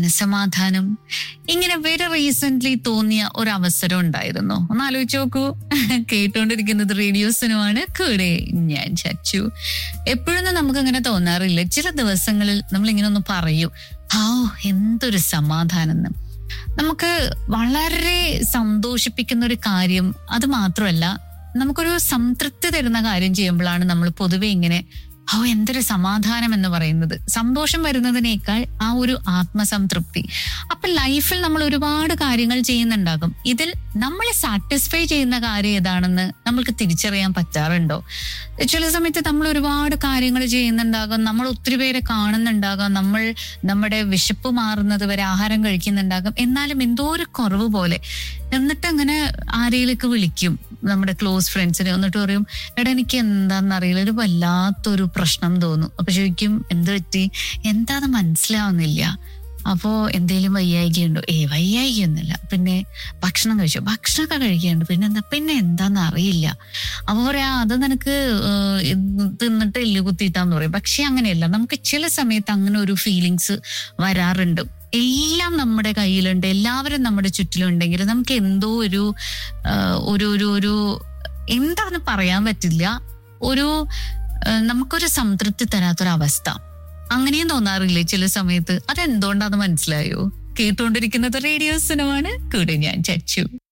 മനസമാധാനം ഇങ്ങനെ very recent തോന്നിയ ഒരു അവസരം ഉണ്ടായിരുന്നു ഒന്ന് ആലോചിച്ച് നോക്കൂ കേട്ടുകൊണ്ടിരിക്കുന്നത് റേഡിയോസിനുമാണ് കൂടെ ഞാൻ ചച്ചു എപ്പോഴൊന്നും നമുക്ക് അങ്ങനെ തോന്നാറില്ല ചില ദിവസങ്ങളിൽ നമ്മൾ ഇങ്ങനെ ഒന്ന് പറയൂ ഹാ എന്തൊരു സമാധാനം എന്ന് നമുക്ക് വളരെ സന്തോഷിപ്പിക്കുന്ന ഒരു കാര്യം അത് മാത്രമല്ല നമുക്കൊരു സംതൃപ്തി തരുന്ന കാര്യം ചെയ്യുമ്പോഴാണ് നമ്മൾ പൊതുവെ ഇങ്ങനെ ഓ എന്തൊരു സമാധാനം എന്ന് പറയുന്നത് സന്തോഷം വരുന്നതിനേക്കാൾ ആ ഒരു ആത്മസംതൃപ്തി അപ്പൊ ലൈഫിൽ നമ്മൾ ഒരുപാട് കാര്യങ്ങൾ ചെയ്യുന്നുണ്ടാകും ഇതിൽ നമ്മളെ സാറ്റിസ്ഫൈ ചെയ്യുന്ന കാര്യം ഏതാണെന്ന് നമ്മൾക്ക് തിരിച്ചറിയാൻ പറ്റാറുണ്ടോ ചില സമയത്ത് നമ്മൾ ഒരുപാട് കാര്യങ്ങൾ ചെയ്യുന്നുണ്ടാകും നമ്മൾ ഒത്തിരി പേരെ കാണുന്നുണ്ടാകാം നമ്മൾ നമ്മുടെ വിശപ്പ് മാറുന്നത് വരെ ആഹാരം കഴിക്കുന്നുണ്ടാകും എന്നാലും എന്തോ ഒരു കുറവ് പോലെ എന്നിട്ട് അങ്ങനെ ആരെയിലേക്ക് വിളിക്കും നമ്മുടെ ക്ലോസ് ഫ്രണ്ട്സിനെ എന്നിട്ട് പറയും എടാ എനിക്ക് എന്താണെന്നറിയില്ല ഒരു വല്ലാത്തൊരു പ്രശ്നം തോന്നും അപ്പൊ ചോദിക്കും എന്ത് പറ്റി എന്താന്ന് മനസ്സിലാവുന്നില്ല അപ്പോ എന്തേലും വയ്യായികയുണ്ടോ ഏ വയ്യായികയൊന്നുമില്ല പിന്നെ ഭക്ഷണം കഴിച്ചോ ഭക്ഷണമൊക്കെ കഴിക്കുന്നുണ്ട് പിന്നെ എന്താ പിന്നെ എന്താന്ന് അറിയില്ല അപ്പൊ പറയാ അത് നിനക്ക് ഏഹ്, ഇത് തിന്നിട്ട് എല്ല് കുത്തിയിട്ടാന്ന് പറയും പക്ഷെ അങ്ങനെയല്ല നമുക്ക് ചില സമയത്ത് അങ്ങനെ ഒരു ഫീലിങ്സ് വരാറുണ്ട് എല്ലാം നമ്മുടെ കയ്യിലുണ്ട് എല്ലാവരും നമ്മുടെ ചുറ്റിലുണ്ടെങ്കിൽ നമുക്ക് എന്തോ ഒരു ആഹ്, ഒരു ഒരു ഒരു എന്താന്ന് പറയാൻ പറ്റില്ല ഒരു ആഹ്, നമുക്കൊരു സംതൃപ്തി തരാത്തൊരവസ്ഥ അങ്ങനെയും തോന്നാറില്ലേ ചില സമയത്ത് അതെന്തുകൊണ്ടാന്ന് മനസ്സിലായോ കേട്ടുകൊണ്ടിരിക്കുന്നത് റേഡിയോ സിനിമയാണ് കൂടെ ഞാൻ ചച്ചു